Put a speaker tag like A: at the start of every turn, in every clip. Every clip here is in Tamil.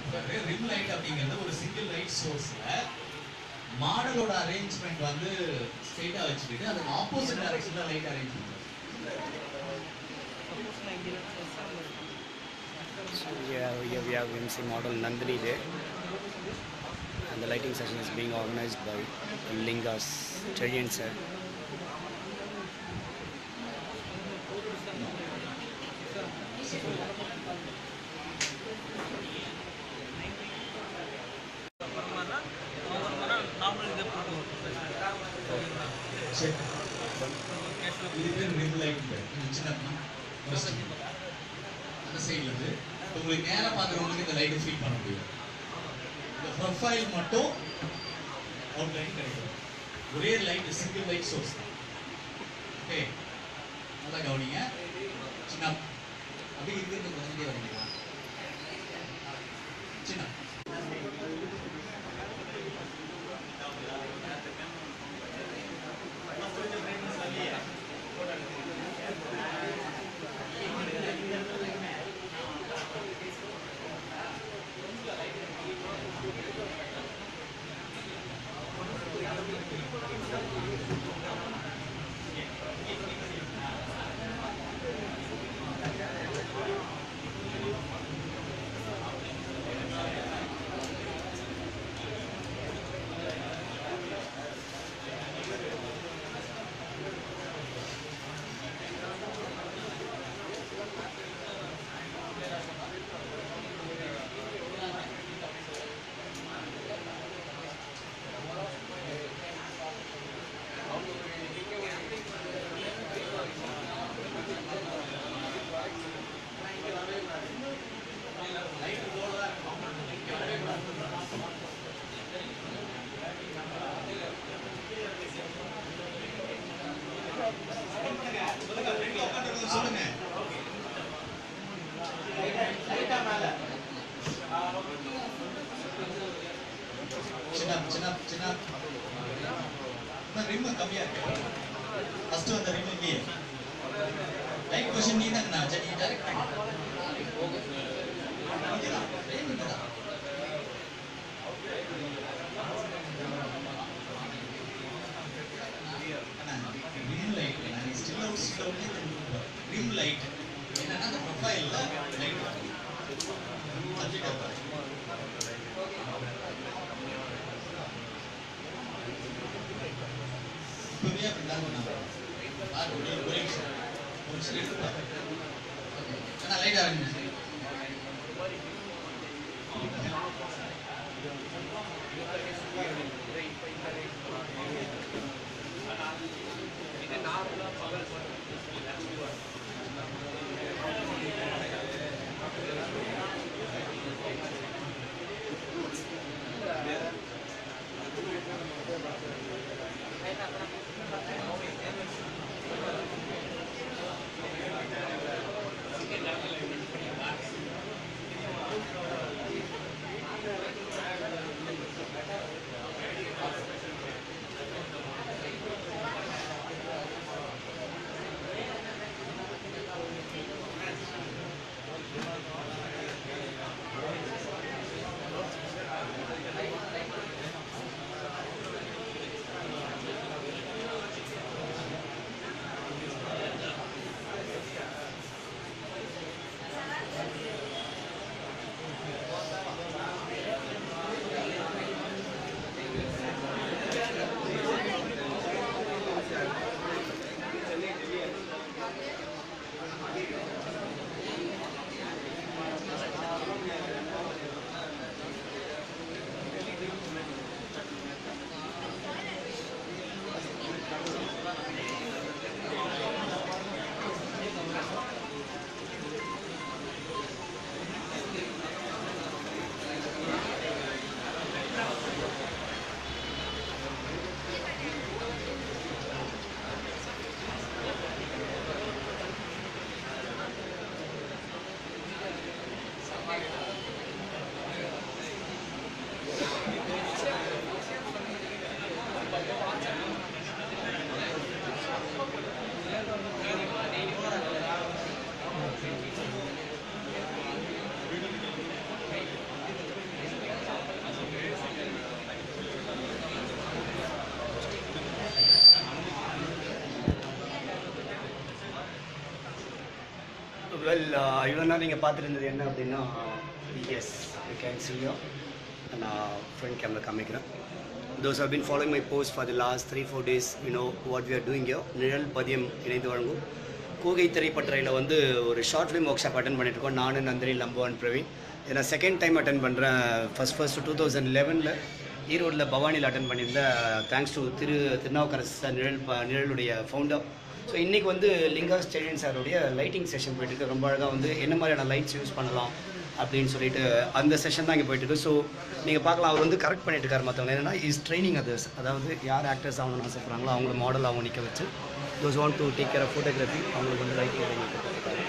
A: ரிம் லைட் அப்படிங்கிறது ஒரு சிங்கிள் லைட் சோர்ஸ்ல மாடலோட அரேஞ்ச்மெண்ட் வந்து ஸ்ட்ரெயிட்டா வச்சுக்கிட்டு அதுக்கு ஆப்போசிட் டைரக்ஷன்ல லைட் அரேஞ்ச் பண்ணுறது
B: So yeah, here we have MC model Nandini there. And the lighting session is being organized by Lingas Cherian sir.
A: சரி இதுக்கு ரிம் லைட் சின்ன அந்த சைடுல இருந்து உங்களுக்கு நேரா பார்க்குறவங்களுக்கு இந்த லைட் ஃபீல் பண்ண முடியும் இந்த ப்ரொஃபைல் மட்டும் அவுட்லைன் கிடைக்கும் ஒரே லைட் சிங்கிள் லைட் சோர்ஸ் தான் ஓகே நல்லா கவனிங்க சின்ன அப்படி இருக்கிறது கொஞ்சம் வரீங்களா சின்ன சொல்லுங்க சின்ன சின்ன சின்ன ரிம் கம்மியா இருக்கு ஃபர்ஸ்ட் வந்த ரிம் இல்லையே லைட் கொஸ்டின் நீ தாங்கண்ணா சரி நீ டைரக்ட் பண்ணு இங்கதான், frame இங்கதான். அண்ணா, rim light, நான் still out, still out னே தெரிஞ்சுக்கிறேன். rim light. என்னன்னா அந்த ப்ரொஃபைல்ல லைட் சப்ஜெக்ட் பாரு இப்பவே அப்படிதான் பண்ணாங்க பாரு ஒரே ஒரே நிமிஷம் ஒரு நிமிஷம் எடுத்து பாரு அண்ணா லைட் ஆரம்பிச்சு
B: வெல் இவ்வளோ நாள் நீங்கள் பார்த்துட்டு இருந்தது என்ன அப்படின்னா yes you can see yo நான் ஃப்ரண்ட் கேமரா காமிக்கிறேன் those have been following my post for the last three four days you know what we are doing yo Nizhal Pathiyam இணைந்து வழங்கும் கூகை திரைப்பற்றையில் வந்து ஒரு short film workshop attend பண்ணிட்டுருக்கோம் நானும் நந்தினி லம்புவான் பிரவீன் இதை நான் செகண்ட் டைம் அட்டன் பண்ணுறேன் ஃபஸ்ட் ஃபர்ஸ்ட் டூ தௌசண்ட் லெவனில் ஈரோட்டில் பவானியில் அட்டன் பண்ணியிருந்தேன் thanks to Thiru Thirunavukkarasu sir நிழல் ப- நிழலுடைய ஃபவுண்டர் ஸோ இன்றைக்கி வந்து லிங்கா ஸ்டேடியன் சாருடைய லைட்டிங் செஷன் போயிட்டுருக்கு ரொம்ப அழகாக வந்து என்ன மாதிரியான லைட்ஸ் யூஸ் பண்ணலாம் அப்படின்னு சொல்லிட்டு அந்த செஷன் தான் இங்கே போயிட்டுருக்கு ஸோ நீங்கள் பார்க்கலாம் அவர் வந்து கரெக்ட் பண்ணிட்டு இருக்காரு மற்றவங்க என்னன்னா இஸ் ட்ரைனிங் அதர்ஸ் அதாவது யார் ஆக்டர்ஸ் ஆகணும்னு ஆசைப்படுறாங்களோ அவங்கள மாடல் அவங்க நிற்க வச்சு those want to take care of photography அவங்களுக்கு வந்து லைட்டிங் ட்ரைனிங் கொடுத்துருக்காரு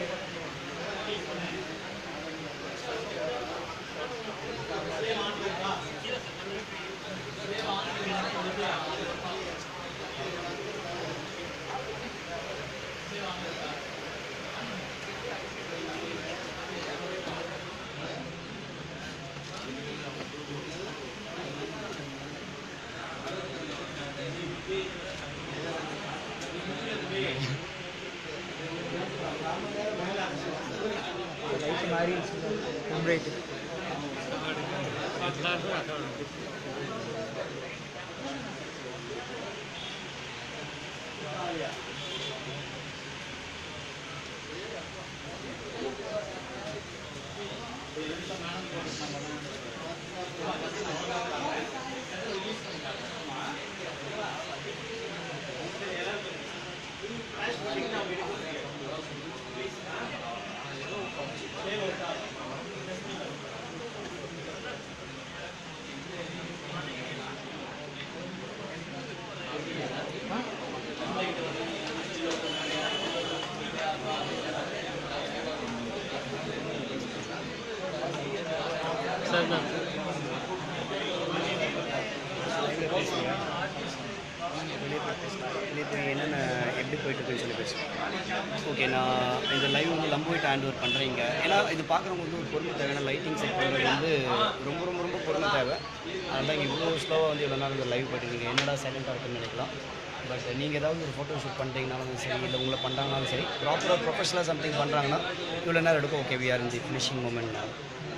B: இப்போ என்னென்ன எப்படி போயிட்டு இருக்குன்னு சொல்லி பேசுகிறேன் ஓகே நான் இந்த லைவ் வந்து லம்போயிட் ஹேண்ட் ஓவர் பண்ணுறீங்க ஏன்னா இது பார்க்குறவங்க வந்து ஒரு பொறுமை தேவை ஏன்னா லைட்டிங் செட் பண்ணுறது வந்து ரொம்ப ரொம்ப ரொம்ப பொறுமை தேவை அதனால இங்கே இவ்வளோ ஸ்லோவாக வந்து இவ்வளோ நேரம் இந்த லைவ் போயிட்டு இருக்கீங்க என்னடா சைலண்ட்டாக இருக்குன்னு நினைக்கலாம் பட் நீங்கள் ஏதாவது ஒரு ஃபோட்டோ ஷூட் பண்ணுறீங்கனாலும் சரி இல்லை உங்களை பண்ணுறாங்கனாலும் சரி ப்ராப்பராக ப்ரொஃபஷனலாக சம்திங் பண்ணுறாங்கன்னா இவ்வளோ நேரம் எடுக்கும் okay we are in the finishing moment நான்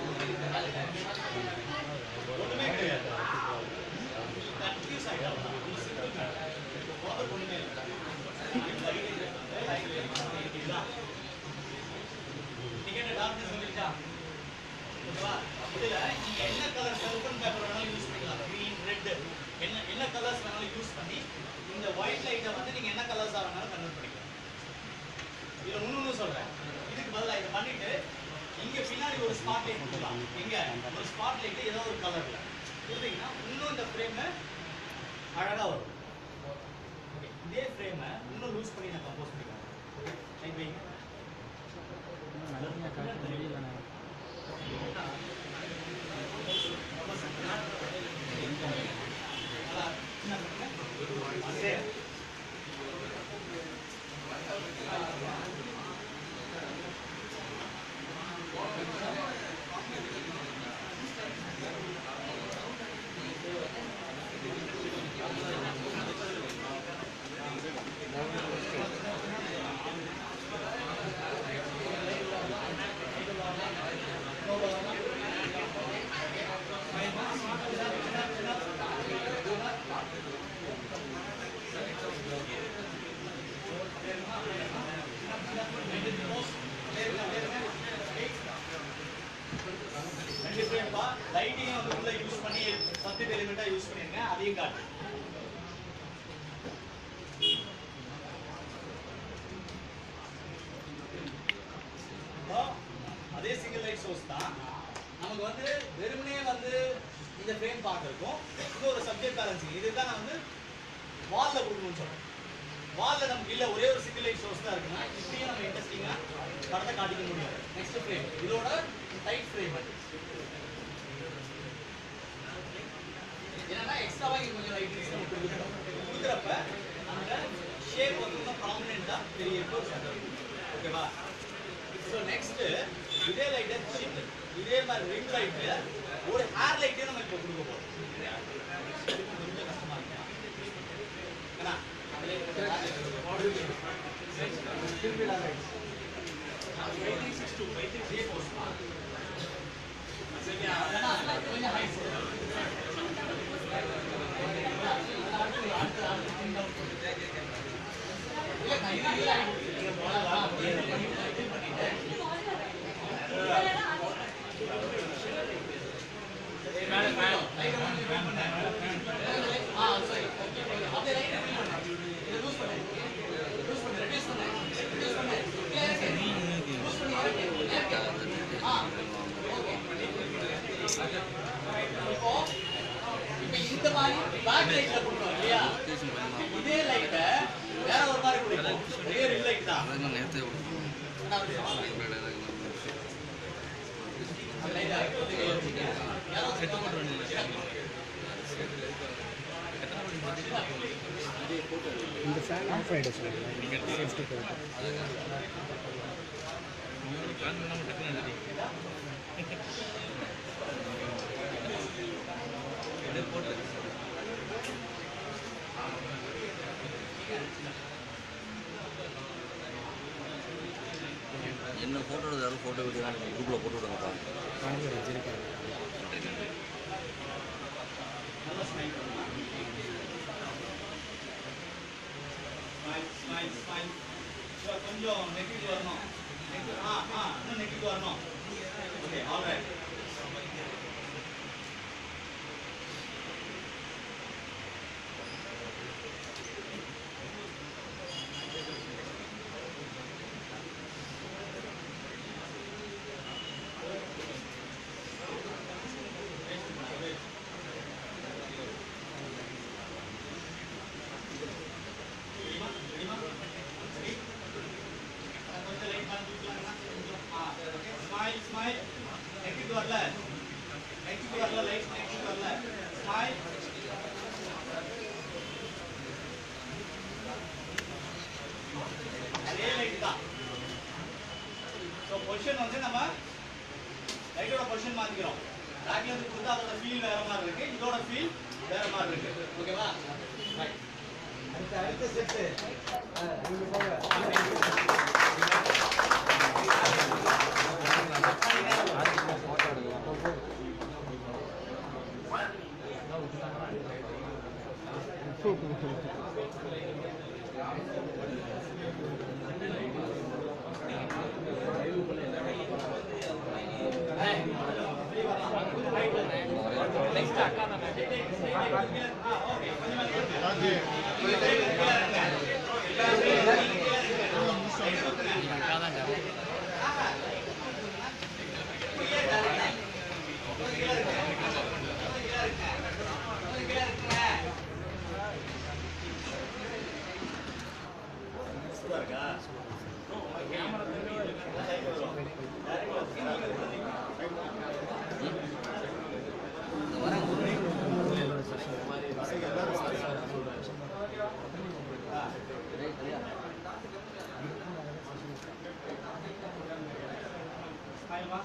A: இதுல நீங்க என்ன கலர் கருப்பன் பேப்பர் வேணாலும் யூஸ் பண்ணிக்கலாம் கிரீன் ரெட் என்ன என்ன கலர்ஸ் வேணாலும் யூஸ் பண்ணி இந்த ஒயிட் லைட்டை வந்து நீங்க என்ன கலர்ஸா வேணாலும் கன்வெர்ட் பண்ணிக்கலாம் இதுல இன்னொன்னு சொல்றேன் இதுக்கு பதிலா இதை பண்ணிட்டு இங்க பின்னாடி ஒரு ஸ்பாட் லைட் கொடுக்கலாம் எங்க ஒரு ஸ்பாட் லைட் ஏதோ ஒரு கலர்ல கொடுத்தீங்கன்னா இன்னும் இந்த ஃப்ரேம் அழகா வரும் Okay, இதே ஃப்ரேம் இன்னும் லூஸ் பண்ணி நான் கம்போஸ் பண்ணிக்கலாம் லைட் வைங்க ரெண்டு ஃப்ரேம்பா லைட்டிங் வந்து உள்ள யூஸ் பண்ணி சப்ஜெக்ட் எலிமெண்டா யூஸ் பண்ணிருங்க அதையும் காட்டு இப்போ, அதே சிங்கிள் லைட் சோர்ஸ் தான் நமக்கு வந்து வெறுமனே வந்து இந்த ஃப்ரேம் பார்க்கறதுக்கும் இன்னொரு சப்ஜெக்ட் பேலன்சிங் இதுதான் நான் வந்து வால்ல கொடுக்கணும்னு சொல்றேன் வால்ல நமக்கு இல்ல ஒரே ஒரு சிங்கிள் லைட் சோர்ஸ் தான் இருக்குன்னா இப்படியும் நம்ம இன்ட்ரெஸ்டிங்கா படத்தை காட்டிக்க முடியும் நெக்ஸ்ட் ஃப்ரேம் இதோட டைட் ஃப்ரேம் அது என்னன்னா எக்ஸ்ட்ராவா இங்க கொஞ்சம் லைட்டிங்ஸ் நம்ம கொடுக்குறோம் கொடுக்குறப்ப அந்த ஷேப் வந்து இன்னும் ப்ராமினெண்டா தெரிய ஓகேவா ஸோ நெக்ஸ்ட் இதே லைட்டை சின்ன இதே மாதிரி ரிங் லைட்டு ஒரு ஹேர் லைட்டே நம்ம இப்போ கொடுக்க போறோம் கொஞ்சம் கஷ்டமா இருக்கு ஏன்னா இப்ப இந்த மாதிரி பேக் லைட்ல கொடுக்கணும் இல்லையா இதே லைட்ட வேற ஒரு மாதிரி கொடுக்கணும் இதே ரில் லைட் தான்
C: அதெல்லாம் நேரத்தை
A: ஆனா அது அந்த light ஆ இருக்கு. யாரோ செட்
B: இந்த ஃபேன் ஆஃப் ஆகிடும் சார் சேஃப்டிக்கு
C: என்ன ஃபோட்டோ எடுத்தாலும் ஃபோட்டோ வீடியோ குரூப்பில் போட்டு விடுங்கப்பா
A: ஸ்மைல் ஸ்மைல் ஸ்மைல் கொஞ்சம் நெக்கிக்கு வரணும் நெக்கு ஆ ஆ இன்னும் நெக்கிக்கு வரணும் ஓகே ஆல் ரைட் கொஞ்சம் லைட் பண்ணி தூக்கலாங்களா கொஞ்சம் ஆ ஓகே ஸ்மைல் ஸ்மைல் நெக்கிக்கு வரல நெக்கிக்கு வரல லைட் நெக்கிக்கு வரல ஸ்மைல் அதே லைட் தான் ஸோ பொசிஷன் வந்து நம்ம லைட்டோட பொசிஷன் மாத்திக்கிறோம் பேக்ல இருந்து கொடுத்தா அதோட ஃபீல் வேற மாதிரி இருக்கு இதோட ஃபீல் வேற மாதிரி இருக்கு ஓகேவா ரைட் ஸ்மைல்மா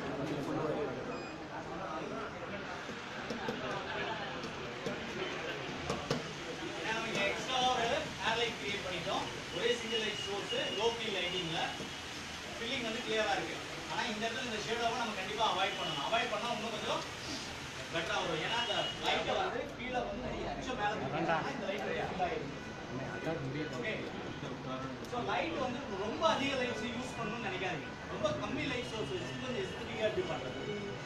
A: நம்ம இங்க எக்ஸ்ட்ரா ஒரு ஏர் லைட் கிரியேட் பண்ணிட்டோம் ஒரே single light source low fill லைட்டிங்ல ஃபில்லிங் வந்து கிளியரா இருக்கு ஆனா இந்த இடத்துல இந்த ஷேடோவை நம்ம கண்டிப்பா அவாய்ட் பண்ணணும் அவாய்ட் பண்ணா இன்னும் கொஞ்சம் பெட்டரா வரும் ஏன்னா அந்த லைட்டை வந்து கீழே வந்து கொஞ்சம் மேல தூக்கிட்டா இந்த லைட் ஃபுல் ஆயிடும் ஓகே ஸோ லைட் வந்து ரொம்ப அதிக லைட்ஸ் யூஸ் பண்ணணும்னு நினைக்காதீங்க ரொம்ப கம்மி லைட் சோர்ஸ் வச்சு கொஞ்சம் எஸ்தட்டிக்காக எப்படி பண்றது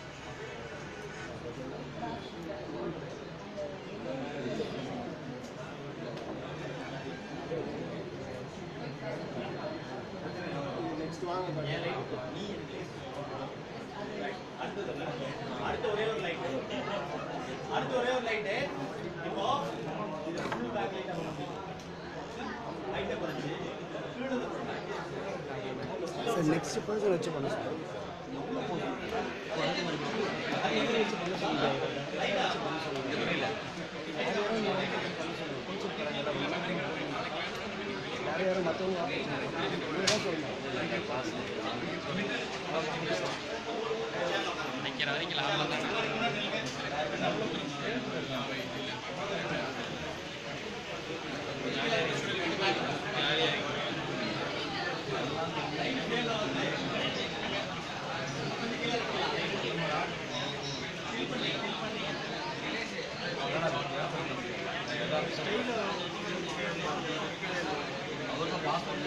A: அடுத்தது அடுத்த ஒரே ஒரு லைட் அடுத்த ஒரே ஒரு லைட்டு இப்போ இது ஃபுல் பேக் லைட் லைட்டை குறைச்சி ஃபீல்டு
B: சார் நெக்ஸ்ட் பர்சன் வச்சு பண்ண சார் வேற யாரும் மற்றவங்க நீங்கள் தான் சொல்லணும்
C: அவருக்கு பாஸ்போர்ட்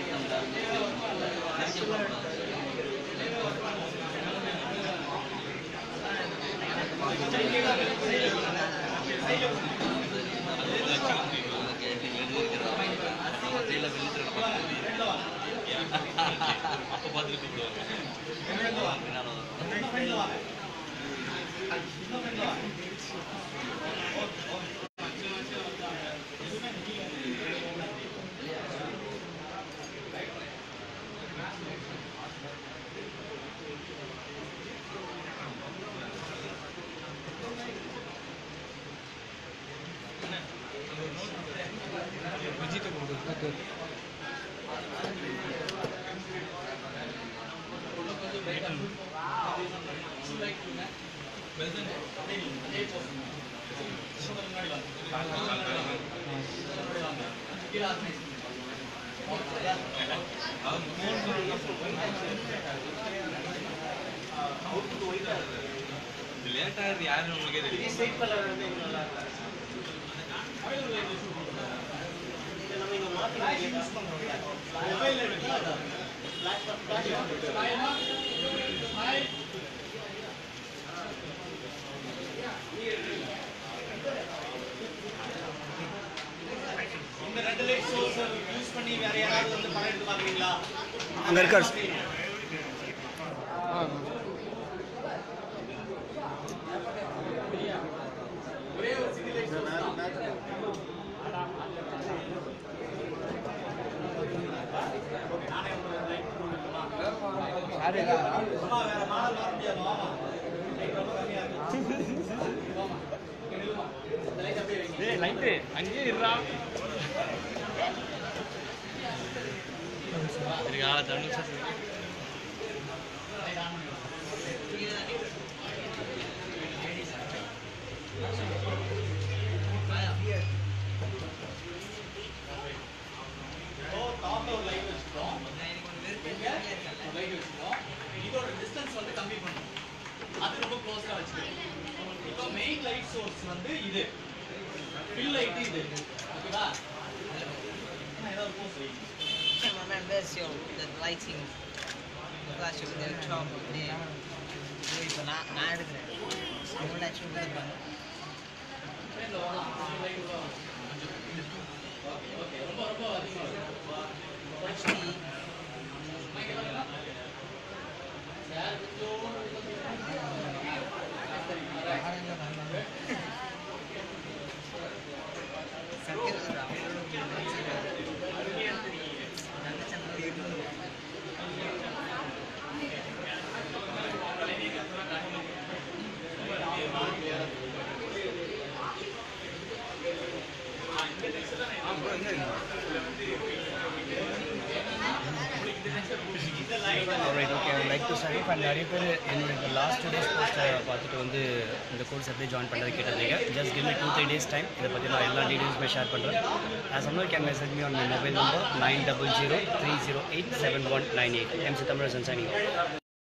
C: அப்போ பார்த்துட்டு கூப்பிடுவாங்க லேட் ஆகுது யாருன்னு உங்களுக்கே தெரியும்
D: இந்த ரெண்டு லைட் சோர்ஸ் யூஸ் பண்ணி வேற யாராவது வந்து படம் எடுத்து பாக்குறீங்களா
B: அங்கே இருக்கார்
D: அம்மா வேற மாடல் மாற முடியாது வாமா லைட் ரொம்ப கம்மியா இருக்கு வாமா இங்க நில்லுமா இந்த லைட் அப்படியே வைங்க
E: லைட்டு அங்கேயே இருடா
C: இருக்கு ஆளை தண்ணி சார்
D: இப்போ டாப்ல ஒரு லைட் வச்சுட்டோம் இங்க ஒரு லைட் வச்சுட்டோம் இதோட டிஸ்டன்ஸ் வந்து கம்மி பண்ணணும் அது ரொம்ப க்ளோஸா வச்சுக்கணும் இப்போ மெயின் லைட் சோர்ஸ் வந்து இது ஃபில் லைட் இது ஓகேவா அண்ணா, ஏதாவது போஸ் வைங்க
F: Remember, your the lighting flash over the top of the இப்போ நான் நான் எடுக்கிறேன் உங்களோட ஆக்சுவலி கொடுக்குறேன்
D: ஃப்ரெண்ட்ல வரலாம் லைட் வரும் ஓகே ஓகே ரொம்ப ரொம்ப அதிகமா இருக்கு
F: ஆக்சுவலி
D: சார் கொஞ்சம்
F: circle
B: right okay I like to சரி அண்ட் நிறைய பேர் என்னோட லாஸ்ட் டூ டேஸ் போஸ்ட்டை பார்த்துட்டு வந்து இந்த கோர்ஸ் எப்படி ஜாயின் பண்ணுறது கேட்டிருந்தீங்க just give me two three days time இதை பற்றி நான் எல்லா டீட்டெயில்ஸுமே ஷேர் பண்ணுறேன் ஆஸ் அம்மா can message me on my mobile number nine double zero three zero eight seven one nine eight MC Tamil சன்சானிங்